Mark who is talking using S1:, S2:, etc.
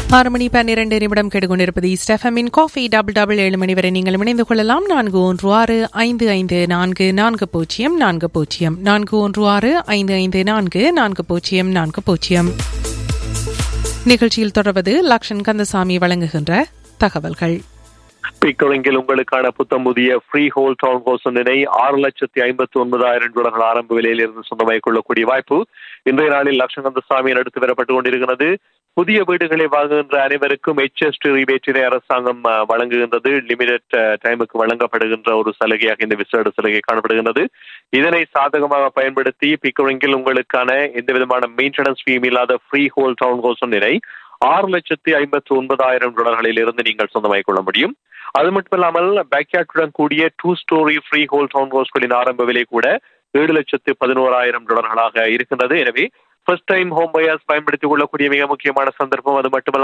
S1: ஆறு மணி பன்னிரண்டு நிமிடம் கேட்டுக்கொண்டிருப்பது ஸ்டெஃபமின் காஃபி டபுள் டபுள் ஏழு மணி வரை நீங்கள் இணைந்து கொள்ளலாம் நான்கு ஒன்று ஆறு ஐந்து ஐந்து நான்கு நான்கு பூஜ்ஜியம் நான்கு பூஜ்ஜியம் நான்கு ஒன்று ஆறு ஐந்து ஐந்து நான்கு நான்கு பூஜ்ஜியம் நான்கு பூஜ்ஜியம் நிகழ்ச்சியில் தொடர்வது லக்ஷன் கந்தசாமி வழங்குகின்ற தகவல்கள்
S2: பிக்கொழுங்கில் உங்களுக்கான புத்தம் புதிய ஃப்ரீ ஹோல் டவுன் ஹவுஸ் ஒன்றினை ஆறு லட்சத்தி ஐம்பத்தி ஒன்பதாயிரம் டாலர்கள் ஆரம்ப விலையில் இருந்து சொந்தமாகிக் கொள்ளக்கூடிய வாய்ப்பு இன்றைய நாளில் லட்சங்கந்தசாமி நடத்தி வரப்பட்டு கொண்டிருக்கிறது புதிய வீடுகளை வாங்குகின்ற அனைவருக்கும் எச்எஸ்டி ரிபேட்டினை அரசாங்கம் அஹ், வழங்குகின்றது லிமிடெட் டைமுக்கு வழங்கப்படுகின்ற ஒரு சலுகையாக இந்த விசேட சலுகை காணப்படுகின்றது இதனை சாதகமாக பயன்படுத்தி பிக்கொழுங்கில் உங்களுக்கான எந்த விதமான மெயின்டெனன்ஸ் ஃபீம் இல்லாத ஃப்ரீ ஹோல் டவுன் ஹவுஸ் ஒன்றினை ஆறு லட்சத்தி ஐம்பத்தி ஒன்பதாயிரம் டாலர்களில் இருந்து நீங்கள் சொந்தமாகிக் கொள்ள முடியும் அது மட்டுமில்லாமல் பேக்யார்டுடன் கூடிய two storey freehold town ஹவுஸ்களின் ஆரம்ப விலை கூட ஏழு லட்சத்து பதினோராயிரம் டாலர்களாக இருக்கின்றது எனவே ஃபர்ஸ்ட் டைம் ஹோம் பையர்ஸ் பயன்படுத்திக் கொள்ளக்கூடிய மிக முக்கியமான சந்தர்ப்பம் அது மட்டுமல்ல